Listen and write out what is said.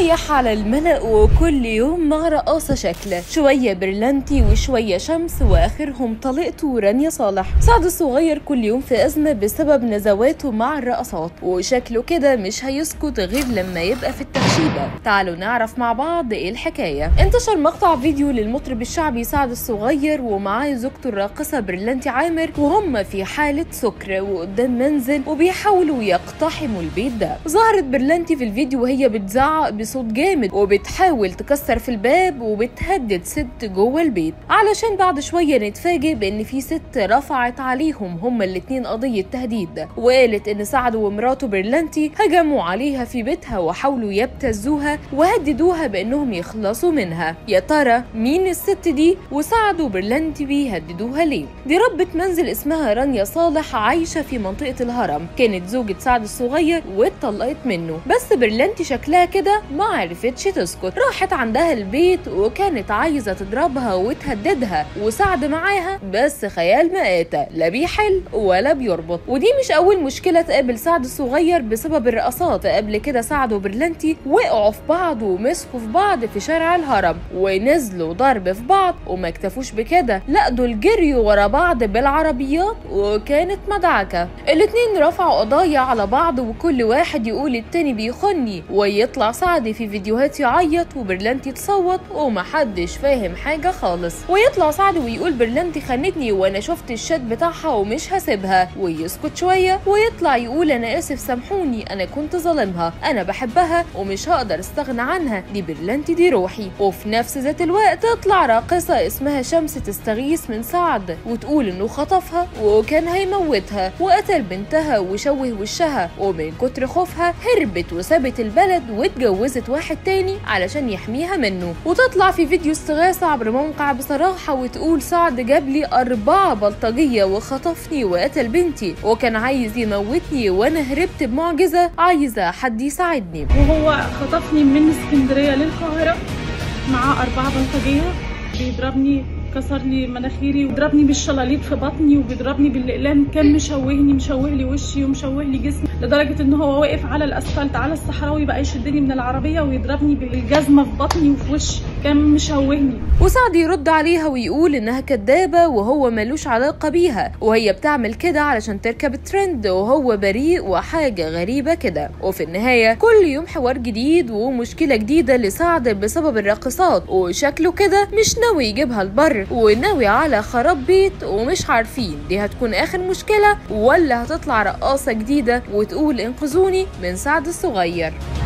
رايح على الملأ وكل يوم مع رقاصة شكله شوية برلانتي وشوية شمس وآخرهم طليقته ورانيا صالح سعد الصغير كل يوم في أزمة بسبب نزواته مع الرقصات وشكله كده مش هيسكت غير لما يبقى في التخشيبة تعالوا نعرف مع بعض ايه الحكاية انتشر مقطع فيديو للمطرب الشعبي سعد الصغير ومعاه زوجته الراقصة برلانتي عامر وهم في حالة سكر وقدام منزل وبيحاولوا يقتحموا البيت ده ظهرت برلانتي في الفيديو وهي بتزعق بصوت جامد وبتحاول تكسر في الباب وبتهدد ست جوه البيت علشان بعد شوية نتفاجئ بان في ست رفعت عليهم هما الاتنين قضية تهديد وقالت ان سعد ومراته برلانتي هجموا عليها في بيتها وحاولوا يبتزوها وهددوها بانهم يخلصوا منها يا ترى مين الست دي وسعد وبرلانتي بيهددوها ليه دي ربة منزل اسمها رانيا صالح عايشة في منطقة الهرم كانت زوجة سعد الصغير واتطلقت منه بس برلانتي شكلها كده ما عرفتش تسكت راحت عندها البيت وكانت عايزة تضربها وتهددها وسعد معاها بس خيال مآتة لا بيحل ولا بيربط ودي مش أول مشكلة تقابل سعد الصغير بسبب الرقصات قبل كده سعد وبرلانتي وقعوا في بعض ومسكوا في بعض في شارع الهرم ونزلوا ضرب في بعض وما اكتفوش بكده لا دول جريوا ورا بعض بالعربيات وكانت مدعكة الاتنين رفعوا قضايا على بعض وكل واحد يقول التاني بيخني ويطلع سعد في فيديوهات يعيط وبرلانتي تصوت ومحدش فاهم حاجة خالص ويطلع سعد ويقول برلانتي خانتني وانا شفت الشات بتاعها ومش هسيبها ويسكت شوية ويطلع يقول انا اسف سامحوني انا كنت ظالمها انا بحبها ومش هقدر استغنى عنها دي برلانتي دي روحي وفي نفس ذات الوقت تطلع راقصة اسمها شمس تستغيث من سعد وتقول انه خطفها وكان هيموتها وقتل بنتها وشوه وشها ومن كتر خوفها هربت وسابت البلد واتجوزت واحد تاني علشان يحميها منه وتطلع في فيديو استغاثة عبر موقع بصراحة وتقول سعد جاب لي أربعة بلطجية وخطفني وقتل بنتي وكان عايز يموتني وأنا هربت بمعجزة عايزة حد يساعدني وهو خطفني من اسكندرية للقاهرة معاه أربعة بلطجية بيضربني كسر لي مناخيري وضربني بالشلاليت في بطني وبيضربني بالاقلام كان مشوهني مشوه لي وشي ومشوه لي جسمي لدرجه ان هو واقف على الاسفلت على الصحراوي بقى يشدني من العربيه ويضربني بالجزمه في بطني وفي وشي كان مشوهني وسعد يرد عليها ويقول انها كدابه وهو ملوش علاقه بيها وهي بتعمل كده علشان تركب الترند وهو بريء وحاجه غريبه كده وفي النهايه كل يوم حوار جديد ومشكله جديده لسعد بسبب الراقصات وشكله كده مش ناوي يجيبها البر وناوي على خراب بيت ومش عارفين دي هتكون اخر مشكله ولا هتطلع رقاصه جديده وتقول انقذوني من سعد الصغير